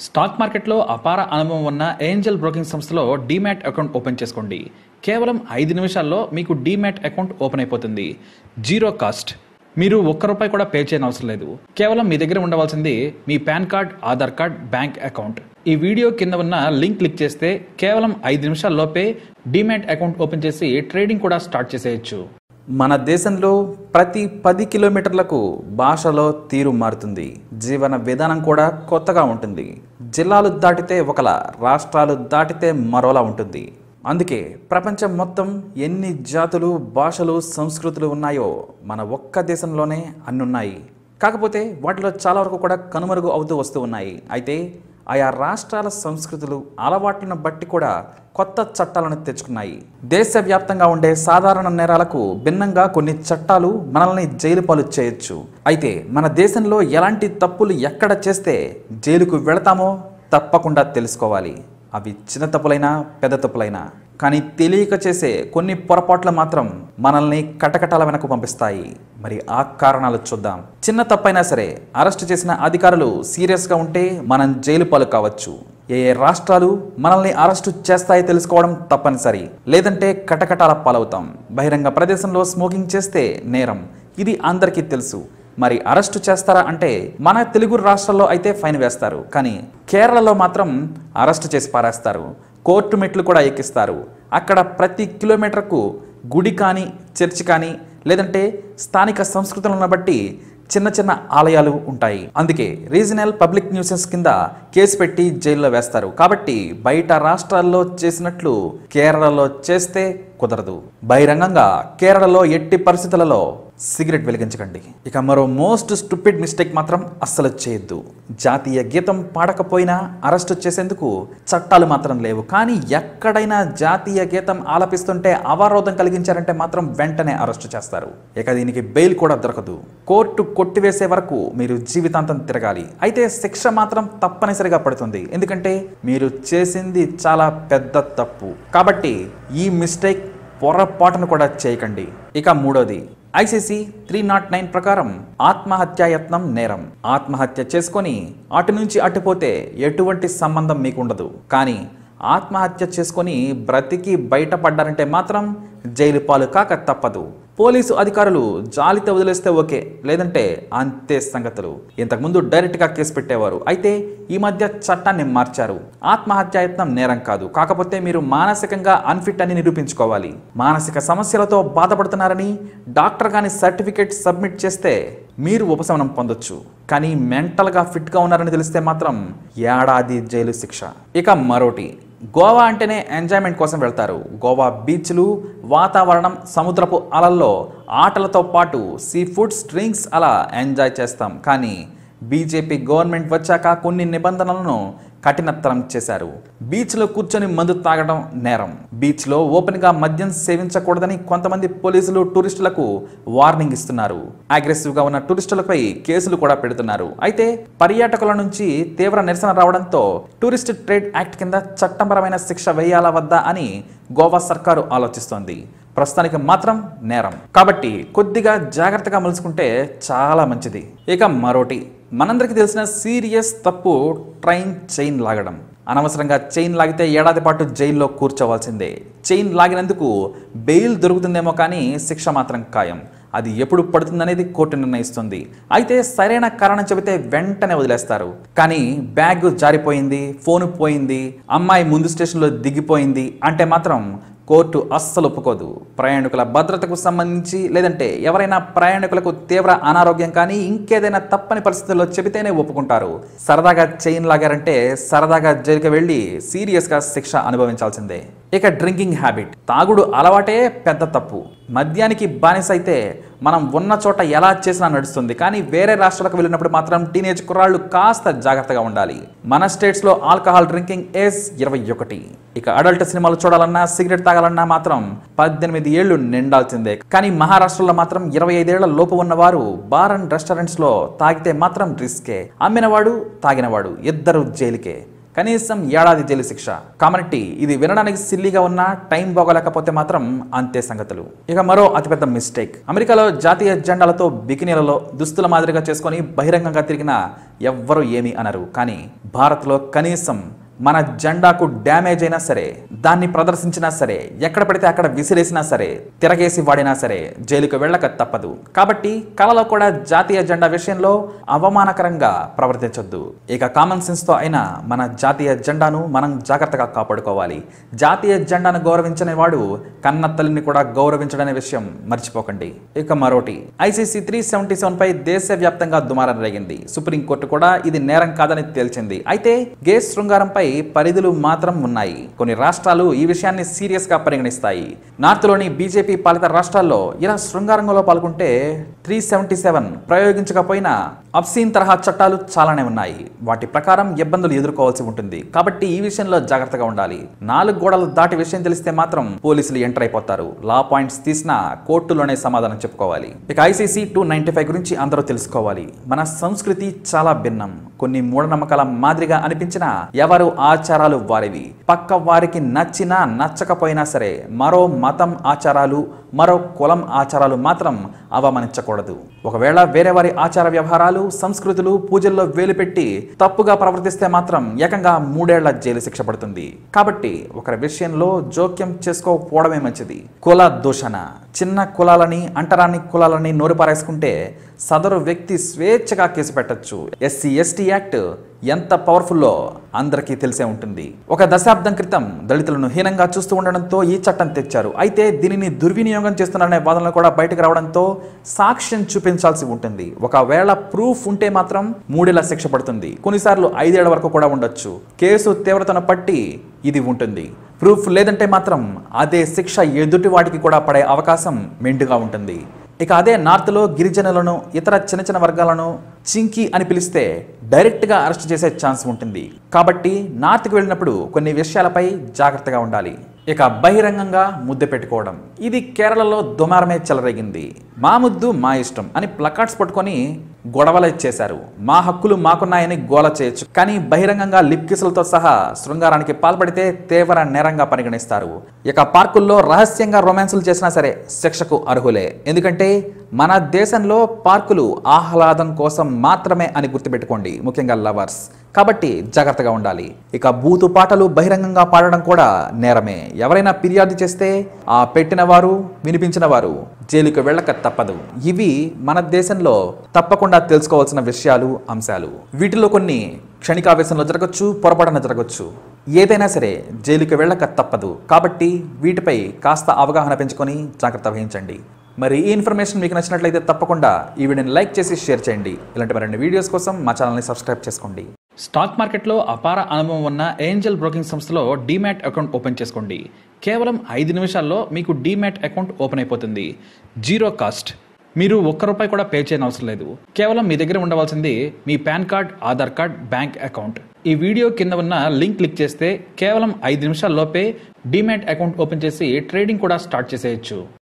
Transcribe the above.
stock మార్కెట్లో అపార అనుభవం ఉన్న ఏంజల్ బ్రోకింగ్ సంస్థలో డీమ్యాట్ అకౌంట్ ఓపెన్ చేసుకోండి కేవలం ఐదు నిమిషాల్లో మీకు డీమ్యాట్ అకౌంట్ ఓపెన్ అయిపోతుంది జీరో కాస్ట్ మీరు ఒక్క రూపాయి కూడా పే చేయని అవసరం లేదు కేవలం మీ దగ్గర ఉండవలసింది మీ PAN card Aadhaar card bank account ఈ వీడియో కింద ఉన్న లింక్ క్లిక్ చేస్తే కేవలం ఐదు నిమిషాల్లోపే డీమ్యాట్ అకౌంట్ ఓపెన్ చేసి ట్రేడింగ్ కూడా స్టార్ట్ చేసేయచ్చు మన దేశంలో ప్రతి పది కిలోమీటర్లకు భాషలో తీరు మారుతుంది జీవన విధానం కూడా కొత్తగా ఉంటుంది జిల్లాలు దాటితే ఒకలా రాష్ట్రాలు దాటితే మరోలా ఉంటుంది అందుకే ప్రపంచం మొత్తం ఎన్ని జాతులు భాషలు సంస్కృతులు ఉన్నాయో మన ఒక్క దేశంలోనే అన్నున్నాయి కాకపోతే వాటిలో చాలా వరకు కూడా కనుమరుగు అవుతూ వస్తూ ఉన్నాయి అయితే ఆయా రాష్ట్రాల సంస్కృతులు అలవాట్లను బట్టి కూడా కొత్త చట్టాలను తెచ్చుకున్నాయి దేశవ్యాప్తంగా ఉండే సాధారణ నేరాలకు భిన్నంగా కొన్ని చట్టాలు మనల్ని జైలు పాలు చేయొచ్చు అయితే మన దేశంలో ఎలాంటి తప్పులు ఎక్కడ చేస్తే జైలుకు వెళతామో తప్పకుండా తెలుసుకోవాలి అవి చిన్న తప్పులైనా పెద్ద తప్పులైనా కానీ తెలియక చేసే కొన్ని పొరపాట్లు మాత్రం మనల్ని కటకటాల వెనక పంపిస్తాయి మరి ఆ కారణాలు చూద్దాం చిన్న తప్పైనా సరే అరెస్ట్ చేసిన అధికారులు సీరియస్గా ఉంటే మనం జైలు పాలు కావచ్చు ఏ ఏ రాష్ట్రాలు మనల్ని అరెస్టు చేస్తాయో తెలుసుకోవడం తప్పనిసరి లేదంటే కటకటాల పాలవుతాం బహిరంగ ప్రదేశంలో స్మోకింగ్ చేస్తే నేరం ఇది అందరికీ తెలుసు మరి అరెస్టు చేస్తారా అంటే మన తెలుగు రాష్ట్రాల్లో అయితే ఫైన్ వేస్తారు కానీ కేరళలో మాత్రం అరెస్టు చేసి పారేస్తారు కోర్టు మెట్లు కూడా ఎక్కిస్తారు అక్కడ ప్రతి కిలోమీటర్కు గుడి కానీ చర్చి కానీ లేదంటే స్థానిక సంస్కృతులను బట్టి చిన్న చిన్న ఆలయాలు ఉంటాయి అందుకే రీజనల్ పబ్లిక్ న్యూసెన్స్ కింద కేసు పెట్టి జైల్లో వేస్తారు కాబట్టి బయట రాష్ట్రాల్లో చేసినట్లు కేరళలో చేస్తే కుదరదు బహిరంగంగా కేరళలో ఎట్టి పరిస్థితులలో సిగరెట్ వెలిగించకండి ఇక మరో మోస్ట్ స్టూపిడ్ మిస్టేక్ మాత్రం అస్సలు చేయొద్దు జాతీయ గీతం పాడకపోయినా అరెస్ట్ చేసేందుకు చట్టాలు మాత్రం లేవు కానీ ఎక్కడైనా జాతీయ గీతం ఆలపిస్తుంటే అవరోధం కలిగించారంటే మాత్రం వెంటనే అరెస్ట్ చేస్తారు ఇక దీనికి బెయిల్ కూడా దొరకదు కోర్టు కొట్టివేసే వరకు మీరు జీవితాంతం తిరగాలి అయితే శిక్ష మాత్రం తప్పనిసరిగా పడుతుంది ఎందుకంటే మీరు చేసింది చాలా పెద్ద తప్పు కాబట్టి ఈ మిస్టేక్ పొరపాటును కూడా చేయకండి ఇక మూడోది ఐసీసీ త్రీ నాట్ నైన్ ప్రకారం ఆత్మహత్యాయత్నం నేరం ఆత్మహత్య చేసుకొని అటు నుంచి అటుపోతే ఎటువంటి సంబంధం మీకు ఉండదు కానీ ఆత్మహత్య చేసుకొని బ్రతికి బయటపడ్డారంటే మాత్రం జైలు పాలు కాక తప్పదు పోలీసు అధికారులు జాలితో వదిలేస్తే ఓకే లేదంటే అంతే సంగతులు ఇంతకుముందు డైరెక్ట్గా కేసు పెట్టేవారు అయితే ఈ మధ్య చట్టాన్ని మార్చారు ఆత్మహత్యాయత్నం నేరం కాదు కాకపోతే మీరు మానసికంగా అన్ఫిట్ అని నిరూపించుకోవాలి మానసిక సమస్యలతో బాధపడుతున్నారని డాక్టర్ గాని సర్టిఫికేట్ సబ్మిట్ చేస్తే మీరు ఉపశమనం పొందొచ్చు కానీ మెంటల్గా ఫిట్గా ఉన్నారని తెలిస్తే మాత్రం ఏడాది జైలు శిక్ష ఇక మరోటి గోవా అంటేనే ఎంజాయ్మెంట్ కోసం వెళ్తారు గోవా బీచ్లు వాతావరణం సముద్రపు అలల్లో ఆటలతో పాటు సీ ఫుడ్స్ డ్రింక్స్ అలా ఎంజాయ్ చేస్తాం కానీ బీజేపీ గవర్నమెంట్ వచ్చాక కొన్ని నిబంధనలను కఠినతరం చేశారు బీచ్లో కూర్చొని మందు తాగడం నేరం బీచ్లో ఓపెన్గా మద్యం సేవించకూడదని కొంతమంది పోలీసులు టూరిస్టులకు వార్నింగ్ ఇస్తున్నారు అగ్రెసివ్గా ఉన్న టూరిస్టులపై కేసులు కూడా పెడుతున్నారు అయితే పర్యాటకుల నుంచి తీవ్ర నిరసన రావడంతో టూరిస్ట్ ట్రేడ్ యాక్ట్ కింద చట్టపరమైన శిక్ష వేయాలా వద్దా అని గోవా సర్కారు ఆలోచిస్తోంది ప్రస్తుతానికి మాత్రం నేరం కాబట్టి కొద్దిగా జాగ్రత్తగా మలుచుకుంటే చాలా మంచిది ఇక మరోటి మనందరికీ తెలిసిన సీరియస్ తప్పు ట్రైన్ చైన్ లాగడం అనవసరంగా చైన్ లాగితే ఏడాది పాటు జైల్లో కూర్చోవాల్సిందే చైన్ లాగినందుకు బెయిల్ దొరుకుతుందేమో కానీ శిక్ష మాత్రం ఖాయం అది ఎప్పుడు పడుతుందనేది కోర్టు నిర్ణయిస్తుంది అయితే సరైన కారణం చెబితే వెంటనే వదిలేస్తారు కానీ బ్యాగ్ జారిపోయింది ఫోన్ పోయింది అమ్మాయి ముందు స్టేషన్లో దిగిపోయింది అంటే మాత్రం కోర్టు అస్సలు ఒప్పుకోదు ప్రయాణికుల భద్రతకు సంబంధించి లేదంటే ఎవరైనా ప్రయాణికులకు తీవ్ర అనారోగ్యం కానీ ఇంకేదైనా తప్పని పరిస్థితుల్లో చెబితేనే ఒప్పుకుంటారు సరదాగా చైన్ లాగారంటే సరదాగా జైలుకి వెళ్ళి సీరియస్గా శిక్ష అనుభవించాల్సిందే ఇక డ్రింకింగ్ హ్యాబిట్ తాగుడు అలవాటే పెద్ద తప్పు మద్యానికి బానిస అయితే మనం ఉన్న చోట ఎలా చేసినా నడుస్తుంది కానీ వేరే రాష్ట్రాలకు వెళ్ళినప్పుడు మాత్రం టీనేజ్ కుర్రాళ్ళు కాస్త జాగ్రత్తగా ఉండాలి మన స్టేట్స్లో ఆల్కహాల్ డ్రింకింగ్ ఏజ్ ఇరవై ఒకటి ఇక అడల్ట్ సినిమాలు చూడాలన్నా సిగరెట్ తాగాలన్నా మాత్రం పద్దెనిమిది ఏళ్లు నిండాల్సిందే కానీ మహారాష్ట్రలో మాత్రం ఇరవై ఐదేళ్ల లోపు ఉన్నవారు బార్ అండ్ రెస్టారెంట్స్లో తాగితే మాత్రం రిస్కే అమ్మినవాడు తాగినవాడు ఇద్దరు జైలుకే కనీసం ఏడాది జైలు శిక్ష కాబట్టి ఇది వినడానికి సిల్లీగా ఉన్నా టైం బాగోలేకపోతే మాత్రం అంతే సంగతులు ఇక మరో అతిపెద్ద మిస్టేక్ అమెరికాలో జాతీయ జెండాలతో బికినీలలో దుస్తుల మాదిరిగా చేసుకొని బహిరంగంగా తిరిగిన ఎవ్వరూ ఏమీ అనరు కానీ భారత్లో కనీసం మన జెండాకు డ్యామేజ్ అయినా సరే దాన్ని ప్రదర్శించినా సరే ఎక్కడ పడితే అక్కడ విసిరేసినా సరే తిరగేసి వాడినా సరే జైలుకు వెళ్ళక తప్పదు కాబట్టి కళలో కూడా జాతీయ జెండా విషయంలో అవమానకరంగా ప్రవర్తించొద్దు ఇక కామన్ సెన్స్ తో అయినా మన జాతీయ జెండాను మనం జాగ్రత్తగా కాపాడుకోవాలి జాతీయ జెండాను గౌరవించని వాడు కన్న తల్లిని కూడా గౌరవించడనే విషయం మర్చిపోకండి ఇక మరోటి ఐసీసీ త్రీ సెవెంటీ సెవెన్ పై దేశవ్యాప్తంగా దుమారం రేగింది సుప్రీంకోర్టు కూడా ఇది నేరం కాదని తేల్చింది అయితే గే శృంగారంపై పరిధులు మాత్రం ఉన్నాయి కొన్ని రాష్ట్రాలు ఈ విషయాన్ని సీరియస్ గా పరిగణిస్తాయి నార్త్ లోని బీజేపీ పాలిత రాష్ట్రాల్లో ఇలా శృంగారంగంలో పాల్గొంటే త్రీ సెవెంటీ సెవెన్ ప్రయోగించకపోయినా అబ్సీన్ తరహా చట్టాలు చాలానే ఉన్నాయి వాటి ప్రకారం ఇబ్బందులు ఎదుర్కోవాల్సి ఉంటుంది కాబట్టి ఈ విషయంలో జాగ్రత్తగా ఉండాలి నాలుగు గోడలు దాటి విషయం తెలిస్తే మాత్రం పోలీసులు ఎంటర్ అయిపోతారు లా పాయింట్స్ తీసినా కోర్టులోనే సమాధానం చెప్పుకోవాలి ఇక ఐసీసీ టూ నైన్టీ ఫైవ్ గురించి అందరూ తెలుసుకోవాలి మన సంస్కృతి చాలా భిన్నం కొన్ని మూఢనమ్మకాల మాదిరిగా అనిపించిన ఎవరు ఆచారాలు వారివి పక్క వారికి నచ్చినా నచ్చకపోయినా సరే మరో మతం ఆచారాలు మరో కులం ఆచారాలు మాత్రం అవమానించకూడదు ఒకవేళ వేరే వారి ఆచార వ్యవహారాలు సంస్కృతులు పూజల్లో వేలు పెట్టి తప్పుగా ప్రవర్తిస్తే మాత్రం ఏకంగా మూడేళ్ల జైలు శిక్ష పడుతుంది కాబట్టి ఒకరి విషయంలో జోక్యం చేసుకోకపోవడమే మంచిది కుల దూషణ చిన్న కులాలని అంటరాని కులాలని నోరు పారేసుకుంటే సదరు వ్యక్తి స్వేచ్ఛగా కేసు పెట్టొచ్చు ఎస్సీ ఎస్టీ యాక్ట్ ఎంత పవర్ఫుల్లో అందరికీ తెలిసే ఉంటుంది ఒక దశాబ్దం క్రితం దళితులను హీనంగా చూస్తూ ఉండడంతో ఈ చట్టం తెచ్చారు అయితే దీనిని దుర్వినియోగం చేస్తున్నారనే వాదనలు కూడా బయటకు రావడంతో సాక్ష్యం చూపించాల్సి ఉంటుంది ఒకవేళ ప్రూఫ్ ఉంటే మాత్రం మూడేళ్ల శిక్ష పడుతుంది కొన్నిసార్లు ఐదేళ్ల వరకు కూడా ఉండొచ్చు కేసు తీవ్రతను పట్టి ఇది ఉంటుంది ప్రూఫ్ లేదంటే మాత్రం అదే శిక్ష ఎదుటి వాటికి కూడా పడే అవకాశం మెండుగా ఉంటుంది ఇక అదే నార్త్లో గిరిజనులను ఇతర చిన్న చిన్న వర్గాలను చింకి అని పిలిస్తే డైరెక్ట్గా అరెస్ట్ చేసే ఛాన్స్ ఉంటుంది కాబట్టి నార్త్కి వెళ్ళినప్పుడు కొన్ని విషయాలపై జాగ్రత్తగా ఉండాలి ఇక బహిరంగంగా ముద్దు పెట్టుకోవడం ఇది కేరళలో దుమారమే చెలరేగింది మా ముద్దు మా ఇష్టం అని ప్లకార్డ్స్ పట్టుకొని గొడవలు చేశారు మా హక్కులు మాకున్నాయని గోల చేయొచ్చు కానీ బహిరంగంగా లిప్ కిసులతో సహా శృంగారానికి పాల్పడితే తీవ్ర నేరంగా పరిగణిస్తారు ఇక పార్కుల్లో రహస్యంగా రొమాన్సులు చేసినా సరే శిక్షకు అర్హులే ఎందుకంటే మన దేశంలో పార్కులు ఆహ్లాదం కోసం మాత్రమే అని గుర్తుపెట్టుకోండి ముఖ్యంగా లవర్స్ కాబట్టి జాగ్రత్తగా ఉండాలి ఇక బూతు పాటలు బహిరంగంగా పాడడం కూడా నేరమే ఎవరైనా ఫిర్యాదు చేస్తే ఆ పెట్టిన వారు వినిపించిన వారు జైలుకు వెళ్ళక తప్పదు ఇవి మన దేశంలో తప్పకుండా తెలుసుకోవాల్సిన విషయాలు అంశాలు వీటిలో కొన్ని క్షణికావేశంలో జరగచ్చు పొరపాటున జరగచ్చు ఏదైనా సరే జైలుకి వెళ్ళక తప్పదు కాబట్టి వీటిపై కాస్త అవగాహన పెంచుకొని జాగ్రత్త వహించండి మరి ఈ ఇన్ఫర్మేషన్ మీకు నచ్చినట్లయితే తప్పకుండా ఈ వీడియోని లైక్ చేసి షేర్ చేయండి ఇలాంటి మరిన్ని వీడియోస్ కోసం మా ఛానల్ని సబ్స్క్రైబ్ చేసుకోండి స్టాక్ మార్కెట్లో అపార అనుభవం ఉన్న ఏంజల్ బ్రోకింగ్ సంస్థలో డీమ్యాట్ అకౌంట్ ఓపెన్ చేసుకోండి కేవలం ఐదు నిమిషాల్లో మీకు డీమ్యాట్ అకౌంట్ ఓపెన్ అయిపోతుంది జీరో కాస్ట్ మీరు ఒక్క రూపాయి కూడా పే చేయని అవసరం లేదు కేవలం మీ దగ్గర ఉండవలసింది మీ PAN card Aadhaar card bank account ఈ వీడియో కింద ఉన్న లింక్ క్లిక్ చేస్తే కేవలం ఐదు నిమిషాల్లోపే డీమ్యాట్ అకౌంట్ ఓపెన్ చేసి ట్రేడింగ్ కూడా స్టార్ట్ చేసేయచ్చు